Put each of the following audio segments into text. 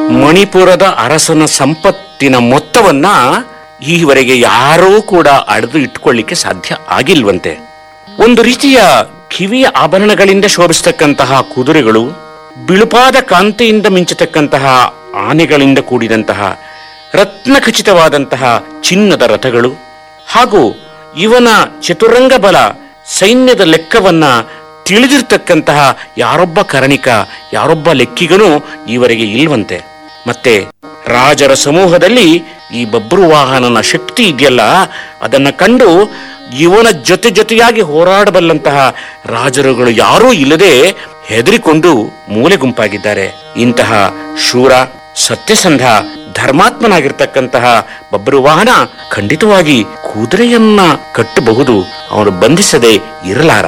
ಮಣಿಪುರದ ಅರಸನ ಸಂಪತ್ತಿನ ಮೊತ್ತವನ್ನ ಈವರೆಗೆ ಯಾರೂ ಕೂಡ ಅಳೆದು ಇಟ್ಕೊಳ್ಳಿಕ್ಕೆ ಸಾಧ್ಯ ಆಗಿಲ್ವಂತೆ ಒಂದು ರೀತಿಯ ಕಿವಿಯ ಆಭರಣಗಳಿಂದ ಶೋಭಿಸತಕ್ಕಂತಹ ಕುದುರೆಗಳು ಬಿಳುಪಾದ ಕಾಂತಿಯಿಂದ ಮಿಂಚತಕ್ಕಂತಹ ಆನೆಗಳಿಂದ ಕೂಡಿದಂತಹ ರತ್ನ ಖಚಿತವಾದಂತಹ ಚಿನ್ನದ ರಥಗಳು ಹಾಗೂ ಇವನ ಚತುರಂಗ ಬಲ ಸೈನ್ಯದ ಲೆಕ್ಕವನ್ನ ತಿಳಿದಿರ್ತಕ್ಕಂತಹ ಯಾರೊಬ್ಬ ಕರಣಿಕ ಯಾರೊಬ್ಬ ಲೆಕ್ಕಿಗನೂ ಈವರೆಗೆ ಇಲ್ವಂತೆ ಮತ್ತೆ ರಾಜರ ಸಮೂಹದಲ್ಲಿ ಈ ಬಬ್ರು ವಾಹನನ ಶಕ್ತಿ ಇದೆಯಲ್ಲ ಅದನ್ನ ಕಂಡು ಇವನ ಜೊತೆ ಜೊತೆಯಾಗಿ ಹೋರಾಡಬಲ್ಲಂತಹ ರಾಜರುಗಳು ಯಾರೂ ಇಲ್ಲದೆ ಹೆದರಿಕೊಂಡು ಮೂಲೆ ಗುಂಪಾಗಿದ್ದಾರೆ ಇಂತಹ ಶೂರ ಸತ್ಯಸಂಧ ಧರ್ಮಾತ್ಮನಾಗಿರ್ತಕ್ಕಂತಹ ಬಬ್ರು ವಾಹನ ಖಂಡಿತವಾಗಿ ಕುದುರೆಯನ್ನ ಕಟ್ಟಬಹುದು ಅವನು ಬಂಧಿಸದೆ ಇರಲಾರ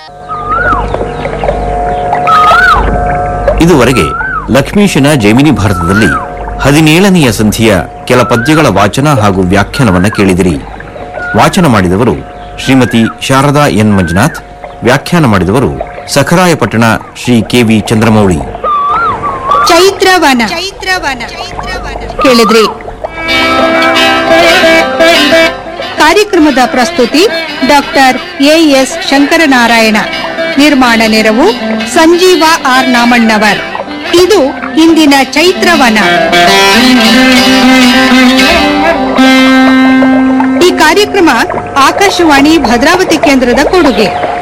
ಇದುವರೆಗೆ ಲಕ್ಷ್ಮೀಶನ ಜೈಮಿನಿ ಭಾರತದಲ್ಲಿ ಹದಿನೇಳನೆಯ ಸಂಧಿಯ ಕೆಲ ಪದ್ಯಗಳ ವಾಚನ ಹಾಗೂ ವ್ಯಾಖ್ಯಾನವನ್ನ ಕೇಳಿದಿರಿ ವಾಚನ ಮಾಡಿದವರು ಶ್ರೀಮತಿ ಶಾರದಾ ಎನ್ ಮಂಜುನಾಥ್ ವ್ಯಾಖ್ಯಾನ ಮಾಡಿದವರು ಸಖರಾಯಪಟ್ಟಣ ಶ್ರೀ ಕೆವಿ ಚಂದ್ರಮೌಳಿ ಚೈತ್ರವನ ಚೈತ್ರವನ ಕೇಳಿದ್ರಿ ಕಾರ್ಯಕ್ರಮದ ಪ್ರಸ್ತುತಿ ಡಾಕ್ಟರ್ ಎ ಎಸ್ ಶಂಕರನಾರಾಯಣ ನಿರ್ಮಾಣ ನೆರವು ಸಂಜೀವ ಆರ್ ನಾಮಣ್ಣವರ್ ಇದು ಇಂದಿನ ಚೈತ್ರವನ ಈ ಕಾರ್ಯಕ್ರಮ ಆಕಾಶವಾಣಿ ಭದ್ರಾವತಿ ಕೇಂದ್ರದ ಕೊಡುಗೆ